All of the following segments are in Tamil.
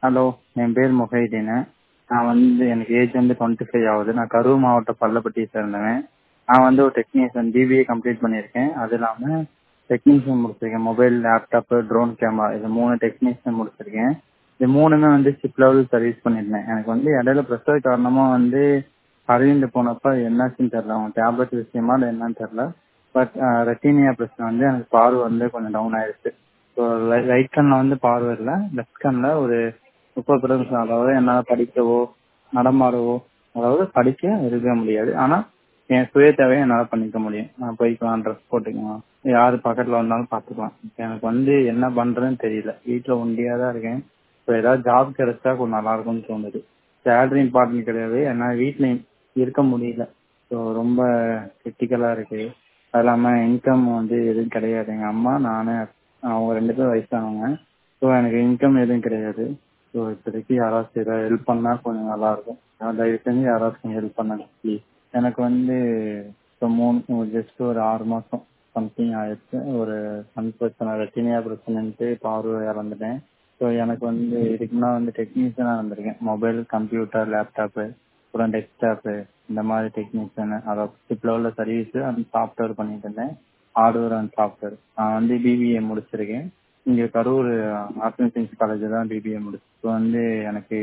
ஹலோ என் பேர் முஹைதீன் நான் வந்து எனக்கு ஏஜ் வந்து டுவெண்ட்டி ஃபைவ் ஆகுது நான் கரூர் மாவட்டம் பள்ளப்பட்டியை சேர்ந்தவன் நான் வந்து ஒரு டெக்னீஷியன் பிபிஏ கம்ப்ளீட் பண்ணியிருக்கேன் அது இல்லாமல் டெக்னீஷியன் முடிச்சிருக்கேன் மொபைல் லேப்டாப்பு ட்ரோன் கேமரா இது மூணு டெக்னீஷியன் முடிச்சிருக்கேன் இது மூணுமே வந்து சிப் லெவல் சர்வீஸ் பண்ணியிருந்தேன் எனக்கு வந்து இடையில ப்ரெஷர் காரணமாக வந்து அரவிந்த் போனப்போ என்னாச்சுன்னு தெரில அவங்க டேப்லெட் விஷயமா இல்லை என்னன்னு தெரில பட் ரெட்டினியா பிரச்சனை வந்து எனக்கு பார்வை வந்து கொஞ்சம் டவுன் ஆயிடுச்சு ஸோ ரைட் கண்ணில் வந்து பார்வை இல்லை லெஃப்ட் கண்ணில் ஒரு முப்பது பர்சன்ட் அதாவது என்னால் படிக்கவோ நடமாடவோ அதாவது படிக்க இருக்க முடியாது ஆனால் என் சுய தேவையை என்னால் பண்ணிக்க முடியும் நான் போய்க்கலாம் ட்ரெஸ் போட்டுக்கலாம் யார் பக்கத்தில் வந்தாலும் பார்த்துக்கலாம் எனக்கு வந்து என்ன பண்ணுறதுன்னு தெரியல வீட்டில் ஒண்டியாக தான் இருக்கேன் ஸோ ஏதாவது ஜாப் கிடைச்சா கொஞ்சம் நல்லா இருக்கும்னு தோணுது சேலரி இம்பார்ட்டன்ட் கிடையாது ஏன்னா வீட்டில் இருக்க முடியல ஸோ ரொம்ப கிரிட்டிக்கலாக இருக்குது அது இல்லாமல் இன்கம் வந்து எதுவும் கிடையாது எங்கள் அம்மா நான் அவங்க ரெண்டு பேரும் வயசானவங்க ஸோ எனக்கு இன்கம் எதுவும் கிடையாது ஸோ இப்போதைக்கு யாராச்சும் ஏதாவது ஹெல்ப் பண்ணால் கொஞ்சம் நல்லாயிருக்கும் தயவு செஞ்சு யாராச்சும் ஹெல்ப் பண்ணுங்க ப்ளீஸ் எனக்கு வந்து இப்போ மூணு ஜஸ்ட் ஒரு ஆறு மாதம் சம்திங் ஆயிடுச்சு ஒரு கண் பிரச்சனை ரெட்டினியா பிரச்சனைன்ட்டு பார்வை இறந்துட்டேன் ஸோ எனக்கு வந்து இதுக்கு முன்னாடி வந்து டெக்னீஷியனாக இருந்திருக்கேன் மொபைல் கம்ப்யூட்டர் லேப்டாப்பு அப்புறம் டெஸ்க்டாப்பு இந்த மாதிரி டெக்னீஷியனு அதாவது சிப் லெவலில் சர்வீஸு அந்த சாஃப்ட்வேர் பண்ணிட்டு இருந்தேன் ஹார்ட்வேர் அண்ட் சாஃப்ட்வேர் நான் வந்து பிபிஏ முடிச்சிருக்கேன் இங்கே கரூர் ஆர்ட்ஸ் அண்ட் சயின்ஸ் காலேஜில் தான் பிபிஏ முடிச்சு ஸோ வந்து எனக்கு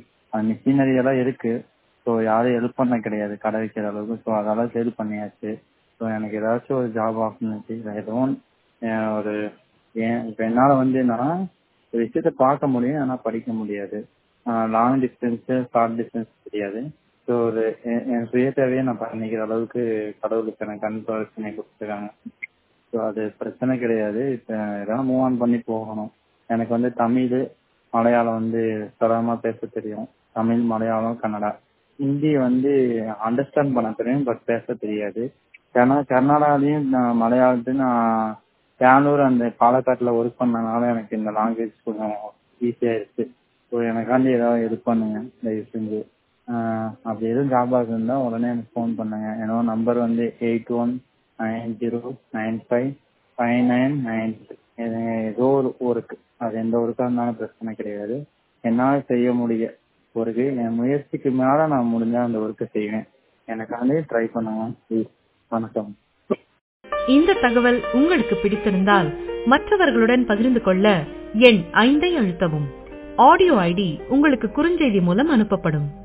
மிஷினரி எல்லாம் இருக்குது ஸோ யாரும் ஹெல்ப் பண்ண கிடையாது கடை வைக்கிற அளவுக்கு ஸோ அதெல்லாம் சேல் பண்ணியாச்சு ஸோ எனக்கு ஏதாச்சும் ஒரு ஜாப் ஆப்பர்ச்சுனிட்டி எதுவும் ஒரு ஏன் இப்போ என்னால் வந்து என்னன்னா ஒரு விஷயத்த பார்க்க முடியும் ஆனால் படிக்க முடியாது லாங் டிஸ்டன்ஸு ஷார்ட் டிஸ்டன்ஸ் தெரியாது ஸோ ஒரு என் சுய தேவையை நான் பண்ணிக்கிற அளவுக்கு கடவுளுக்கு எனக்கு கண் பிரச்சனை கொடுத்துருக்காங்க ஸோ அது பிரச்சனை கிடையாது இப்போ எதாவது மூவ் ஆன் பண்ணி போகணும் எனக்கு வந்து தமிழ் மலையாளம் வந்து சரளமாக பேச தெரியும் தமிழ் மலையாளம் கன்னடா ஹிந்தி வந்து அண்டர்ஸ்டாண்ட் பண்ண தெரியும் பட் பேச தெரியாது ஏன்னா கர்நாடகாலையும் நான் மலையாளத்தையும் நான் பெங்களூர் அந்த பாலக்காட்டில் ஒர்க் பண்ணனால எனக்கு இந்த லாங்குவேஜ் கொஞ்சம் ஈஸியாகிடுச்சு ஸோ எனக்காண்டி ஏதாவது ஹெல்ப் பண்ணுங்க தயவு செஞ்சு அப்படி எதுவும் ஜாப் ஆகுது இருந்தால் உடனே எனக்கு ஃபோன் பண்ணுங்க என்னோட நம்பர் வந்து eight one nine zero nine five five nine nine ஏதோ ஒரு ஒர்க்கு அது எந்த ஒர்க்காக இருந்தாலும் பிரச்சனை கிடையாது என்னால் செய்ய முடிய ஒர்க்கு என் முயற்சிக்கு மேலே நான் முடிஞ்சால் அந்த ஒர்க்கை செய்வேன் எனக்காண்டி ட்ரை பண்ணுங்க ப்ளீஸ் வணக்கம் இந்த தகவல் உங்களுக்கு பிடித்திருந்தால் மற்றவர்களுடன் பகிர்ந்து கொள்ள எண் ஐந்தை அழுத்தவும் ஆடியோ ஐடி உங்களுக்கு குறுஞ்செய்தி மூலம் அனுப்பப்படும்